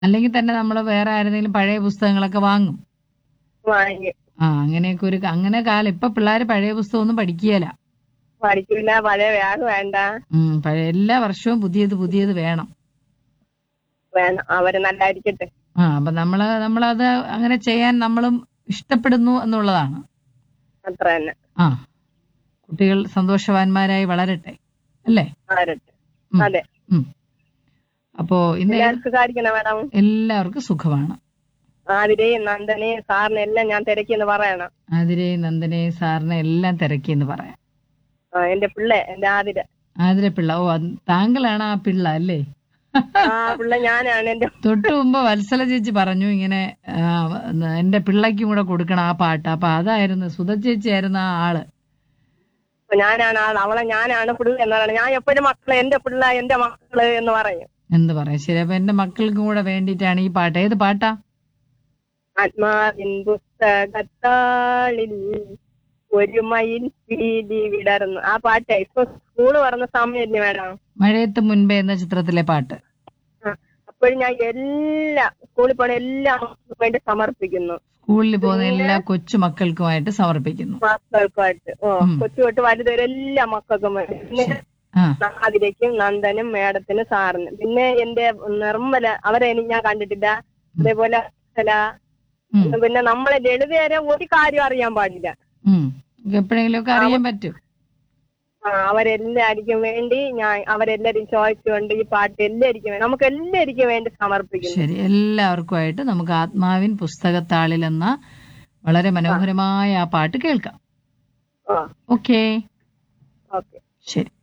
അല്ലെങ്കിൽ തന്നെ നമ്മൾ വേറെ ആരെങ്കിലും പഴയ പുസ്തകങ്ങളൊക്കെ വാങ്ങും വാങ്ങി ആ അങ്ങനെയൊക്കെ ഒരു അങ്ങനെ കാലം ഇപ്പൊ പിള്ളേർ പഴയ പുസ്തകമൊന്നും പഠിക്കുകയില്ല പഠിക്കില്ല പഴയ ബാഗ് വേണ്ട ഉം, പഴയ എല്ലാ വർഷവും പുതിയത് പുതിയത് വേണം വേണം അവര് നല്ലായിരിക്കട്ടെ ആ അപ്പൊ നമ്മള് നമ്മളത് അങ്ങനെ ചെയ്യാൻ നമ്മളും ഇഷ്ടപ്പെടുന്നു എന്നുള്ളതാണ് അത്ര തന്നെ ആ കുട്ടികൾ സന്തോഷവാന്മാരായി വളരട്ടെ അല്ലേ ആരട്ടെ ഉം. അതെ ഉം. അപ്പോ ഇന്ന് എല്ലാവർക്കും സുഖായിരിക്കണം മാഡം എല്ലാവർക്കും സുഖമാണ് ആതിരയും നന്ദനെയും സാറിനെ എല്ലാം ഞാൻ തിരക്കിയെന്ന് പറയണം ആതിരയും നന്ദനെയും സാറിനെ എല്ലാം തിരക്കിയെന്ന് പറയാം ആ എന്റെ പിള്ളേ എന്റെ ആതിര ആതിര പിള്ള ഓ അത് താങ്കളാണ് ആ പിള്ള അല്ലേ ആ പിള്ള ഞാനാണ് എന്റെ തൊട്ടു മുമ്പ് വത്സല ചേച്ചി പറഞ്ഞു ഇങ്ങനെ ആ, എന്റെ പിള്ളയ്ക്കും കൂടെ കൊടുക്കണം ആ പാട്ട് അപ്പൊ അതായിരുന്നു സുധ ചേച്ചി ആയിരുന്നു ആ ആള് ഞാനാണ് ആൾ അവളെ ഞാനാണ് പിള്ള എന്നാണ് ഞാൻ എപ്പോഴും മക്കളെ എന്റെ പിള്ള എന്റെ മക്കള് എന്ന് പറയും എന്ത് പറയാം ശരി അപ്പൊ എന്റെ മക്കൾക്കും കൂടെ വേണ്ടിയിട്ടാണ് ഈ പാട്ട് ഏത് പാട്ടാ ആത്മാവിൻ പുസ്തകത്താളിൽ ഒരു മയിൽ പീലി വിടർന്നു ആ പാട്ട് ഇപ്പൊ സ്കൂള് പറഞ്ഞ സമയല്ലേ മാഡം മഴയത്ത് മുൻപേ എന്ന ചിത്രത്തിലെ പാട്ട് അപ്പോഴും ഞാൻ എല്ലാ സ്കൂളിൽ പോണ എല്ലാ മക്കൾക്കും വേണ്ടി സമർപ്പിക്കുന്നു സ്കൂളിൽ പോകുന്ന എല്ലാ കൊച്ചു മക്കൾക്കുമായിട്ട് സമർപ്പിക്കുന്നു മക്കൾക്കുമായിട്ട് ഓ ഉം. കൊച്ചു തൊട്ട് വലുതുവരെ എല്ലാ മക്കൾക്കും വേണ്ടി പിന്നെ ആ ആതിരയ്ക്കും നന്ദനും മേഡത്തിനും സാറിനും പിന്നെ എന്റെ നിർമ്മല അവരെ എനിക്ക് ഞാൻ കണ്ടിട്ടില്ല അതേപോലെ അക്ഷര, ഉം, പിന്നെ നമ്മളെ ലളിതരെ ഒരു കാര്യം അറിയാൻ പാടില്ല ഉം. എപ്പോഴെങ്കിലും ഒക്കെ അറിയാൻ പറ്റും ആ, അവരെല്ലാവർക്കും വേണ്ടി ഞാൻ അവരെല്ലാരും ചോദിച്ചുകൊണ്ട് ഈ പാട്ട് എല്ലാവർക്കും വേണ്ടി നമുക്ക് എല്ലാവർക്കും വേണ്ടി സമർപ്പിക്കുന്നു ശരി എല്ലാവർക്കുമായിട്ട് നമുക്ക് ആത്മാവിൻ പുസ്തകത്താളിൽ എന്ന വളരെ മനോഹരമായ ആ പാട്ട് കേൾക്കാം ആ ഓക്കേ ഓക്കെ ശരി